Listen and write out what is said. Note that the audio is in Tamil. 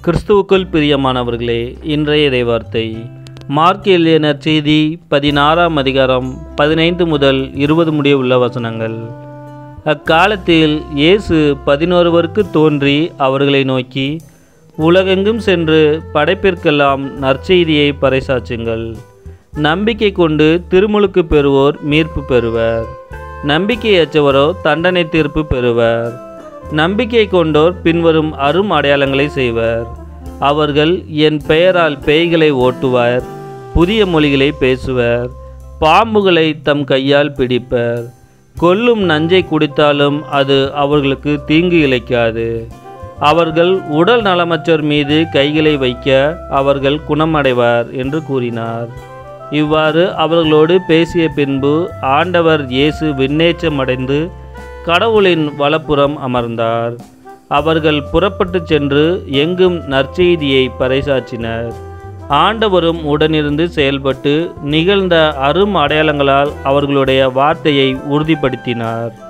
கிறிஸ்துவுக்குள் பிரியமானவர்களே இன்றைய இறைவார்த்தை மார்க் எழுதிய நற்செய்தி பதினாறாம் அதிகாரம் பதினைந்து முதல் இருபது முடிய உள்ள வசனங்கள் அக்காலத்தில் இயேசு பதினோருவருக்கு தோன்றி அவர்களை நோக்கி உலகெங்கும் சென்று படைப்பிற்கெல்லாம் நற்செய்தியை பறைசாற்றுங்கள் நம்பிக்கை கொண்டு திருமுழுக்கு பெறுவோர் மீட்பு பெறுவர் நம்பிக்கையற்றவரோ தண்டனை தீர்ப்பு பெறுவர் நம்பிக்கை கொண்டோர் பின்வரும் அரும் அடையாளங்களை செய்வர் அவர்கள் என் பெயரால் பேய்களை ஓட்டுவர் புதிய மொழிகளை பேசுவர் பாம்புகளை தம் கையால் பிடிப்பர் கொல்லும் நஞ்சை குடித்தாலும் அது அவர்களுக்கு தீங்கு இழைக்காது அவர்கள் உடல் நலமற்றோர் மீது கைகளை வைக்க அவர்கள் குணமடைவார் என்று கூறினார் இவ்வாறு அவர்களோடு பேசிய பின்பு ஆண்டவர் இயேசு விண்ணேற்றமடைந்து கடவுளின் வலப்புறம் அமர்ந்தார் அவர்கள் புறப்பட்டு சென்று எங்கும் நற்செய்தியை பறைசாற்றினர் ஆண்டவரும் உடனிருந்து செயல்பட்டு நிகழ்ந்த அரும் அடையாளங்களால் அவர்களுடைய வார்த்தையை உறுதிப்படுத்தினார்